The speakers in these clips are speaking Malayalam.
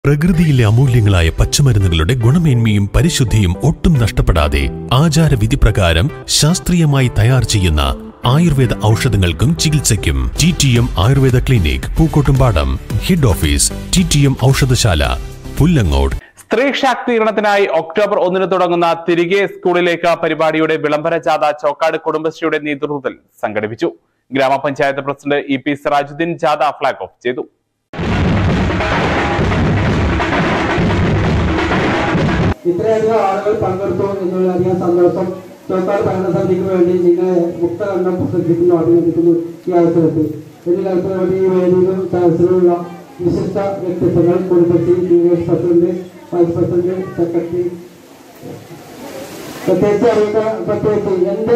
പ്രകൃതിയിലെ അമൂല്യങ്ങളായ പച്ചമരുന്നുകളുടെ ഗുണമേന്മയും പരിശുദ്ധിയും ഒട്ടും നഷ്ടപ്പെടാതെ ആചാരവിധി പ്രകാരം ശാസ്ത്രീയമായി തയ്യാർ ചെയ്യുന്ന ആയുർവേദ ഔഷധങ്ങൾക്കും ചികിത്സയ്ക്കും T T M Ayurveda clinic Pookkottumpadam head office T T M ഔഷധശാല പുല്ലങ്ങോട് സ്ത്രീ ശാക്തീകരണത്തിനായി ഒക്ടോബർ ഒന്നിന് തുടങ്ങുന്ന തിരികെ സ്കൂളിലേക്ക് പരിപാടിയുടെ വിളംബര ജാഥ ചോക്കാട് കുടുംബശ്രീയുടെ നേതൃത്വത്തിൽ സംഘടിപ്പിച്ചു ഗ്രാമപഞ്ചായത്ത് പ്രസിഡന്റ് ഇ പി സിറാജുദ്ദീൻ ജാഥ ഫ്ളാഗ് ഓഫ് ചെയ്തു ഇത്രയധികം ആളുകൾ പങ്കെടുത്തു എന്നുള്ളധികം സന്തോഷം ചോക്കാട് ഭരണസമിതിക്ക് വേണ്ടി നിങ്ങളെ മുക്തകണ്ഠം പ്രസംഗിക്കുന്നു അഭിനന്ദിക്കുന്നു ഈ അവസരത്തിൽ എന്നീ കൽപ്പനയുടെ ഈ വേദിയിലും സദസ്സിലുള്ള വിശിഷ്ട വ്യക്തിത്വങ്ങൾ കുടുംബശ്രീ ഡീവേഴ്സ് പ്രസിഡന്റ് വൈസ് പ്രസിഡന്റ് സെക്രട്ടറി പ്രത്യേകിച്ച് അറിയിക്കാൻ പ്രത്യേകിച്ച് എന്റെ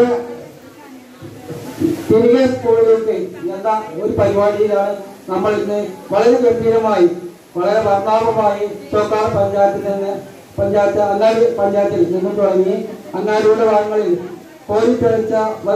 തിരികെ സ്കൂളിലേക്ക് എന്ന ഒരു പരിപാടിയിലാണ് നമ്മൾ ഇന്ന് വളരെ ഗംഭീരമായി വളരെ വർണ്ണാഭമായി ചോക്കാർ പഞ്ചായത്തിൽ നിന്ന് പഞ്ചായത്ത് അങ്ങാടി പഞ്ചായത്തിൽ നിന്നും തുടങ്ങി അങ്ങാടിയുടെ ഭാഗങ്ങളിൽ കോരിത്തെളിച്ച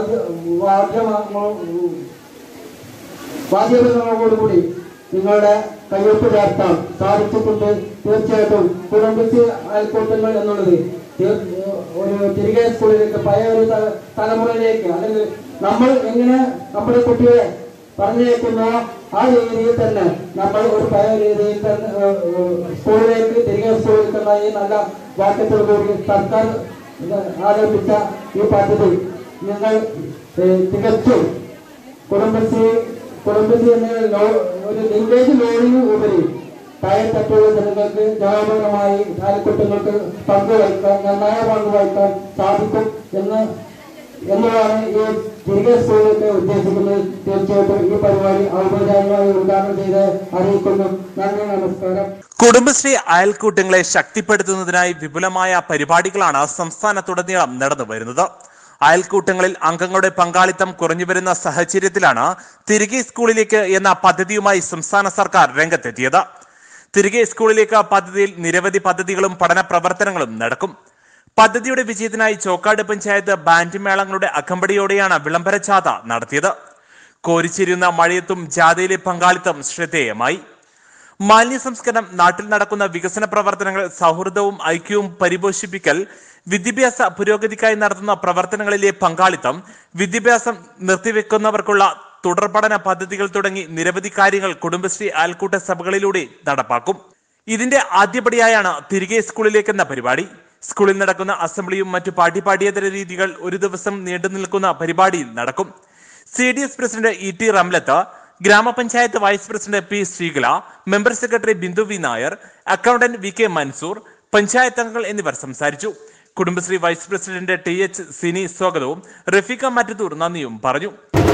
വാദ്യമൃഗങ്ങളോടുകൂടി നിങ്ങളുടെ കയ്യൊപ്പ് ചേർത്താൻ സാധിച്ചിട്ടുണ്ട് തീർച്ചയായിട്ടും കുടുംബശ്രീ അയൽക്കൂട്ടങ്ങൾ എന്നുള്ളത് തീർ- ഒരു തിരികെ സ്കൂളിലേക്ക് പഴയ ഒരു ത- തലമുറയിലേക്ക് അല്ലെങ്കിൽ നമ്മൾ എങ്ങനെ നമ്മുടെ കുട്ടികളെ പറഞ്ഞേക്കുന്നോ ആ രീതിയിൽ തന്നെ നമ്മൾ ഒരു പഴയ രീതിയിൽ തന്നെ ഏഹ്, ഏഹ്, സ്കൂളിലേക്ക് തിരികെ സ്കൂളിലേക്കുള്ള ഈ നല്ല വാക്യത്തോടുകൂടി സർക്കാർ ഇത് ആരംഭിച്ച ഈ പദ്ധതി നിങ്ങൾ ഏഹ്, തികച്ചും കുടുംബശ്രീ കുടുംബശ്രീ എന്ന ലോ- ഒരു ലിങ്കേജ് ലോണിന് ഉപരി താഴെത്തട്ടുള്ള ജനങ്ങൾക്ക് ജനപരമായി അയൽക്കൂട്ടങ്ങൾക്ക് പങ്കുവയ്ക്കാൻ നിർണായ പങ്കുവയ്ക്കാൻ സാധിക്കും എന്ന് എന്നതാണ് ഈ തിരികെ സ്കൂളിലേക്ക് ഉദ്ദേശിക്കുന്നത് തീർച്ചയായിട്ടും ഈ പരിപാടി ഔപചാരികമായി ഉദ്ഘാടനം ചെയ്ത് അറിയിക്കുന്നു നന്ദി നമസ്കാരം കുടുംബശ്രീ അയൽക്കൂട്ടങ്ങളെ ശക്തിപ്പെടുത്തുന്നതിനായി വിപുലമായ പരിപാടികളാണ് സംസ്ഥാനത്തുടനീളം നടന്നു വരുന്നത് അയൽക്കൂട്ടങ്ങളിൽ അംഗങ്ങളുടെ പങ്കാളിത്തം കുറഞ്ഞുവരുന്ന സാഹചര്യത്തിലാണ് തിരികെ സ്കൂളിലേക്ക് എന്ന പദ്ധതിയുമായി സംസ്ഥാന സർക്കാർ രംഗത്തെത്തിയത് തിരികെ സ്കൂളിലേക്ക് പദ്ധതിയിൽ നിരവധി പദ്ധതികളും പഠന പ്രവർത്തനങ്ങളും നടക്കും പദ്ധതിയുടെ വിജയത്തിനായി ചോക്കാട് പഞ്ചായത്ത് ബാൻഡ് മേളങ്ങളുടെ അകമ്പടിയോടെയാണ് വിളംബര ജാഥ നടത്തിയത് കോരിച്ചിരുന്ന മഴയത്തും ജാഥയിലെ പങ്കാളിത്തം ശ്രദ്ധേയമായി മാലിന്യ സംസ്കരണം നാട്ടിൽ നടക്കുന്ന വികസന പ്രവർത്തനങ്ങൾ സൗഹൃദവും ഐക്യവും പരിപോഷിപ്പിക്കൽ വിദ്യാഭ്യാസ പുരോഗതിക്കായി നടത്തുന്ന പ്രവർത്തനങ്ങളിലെ പങ്കാളിത്തം വിദ്യാഭ്യാസം നിർത്തിവെക്കുന്നവർക്കുള്ള തുടർ പഠന പദ്ധതികൾ തുടങ്ങി നിരവധി കാര്യങ്ങൾ കുടുംബശ്രീ അയൽക്കൂട്ട സഭകളിലൂടെ നടപ്പാക്കും ഇതിന്റെ ആദ്യപടിയായാണ് തിരികെ സ്കൂളിലേക്ക് എന്ന പരിപാടി സ്കൂളിൽ നടക്കുന്ന അസംബ്ലിയും മറ്റു പാഠ്യപാഠ്യേതര രീതികൾ ഒരു ദിവസം നീണ്ടു നിൽക്കുന്ന പരിപാടിയിൽ നടക്കും C D S president E T Ramlath ഗ്രാമപഞ്ചായത്ത് vice president P Sreekala member secretary Bindu V Nair accountant V K Mansoor panchayat അംഗങ്ങൾ എന്നിവർ സംസാരിച്ചു Kudumbashree vice president T H Sini സ്വാഗതവും റഫീഖ മറ്റത്തൂർ നന്ദിയും പറഞ്ഞു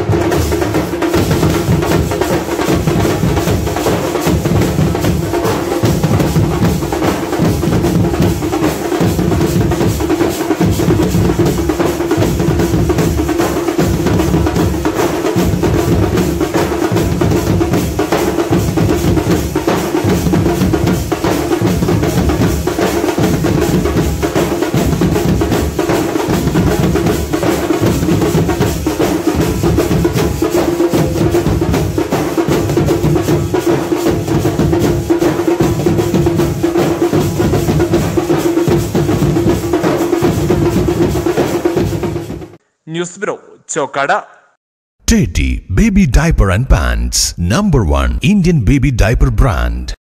news bureau Chokkad Teddy Baby Diaper and Pants, number one Indian baby diaper brand.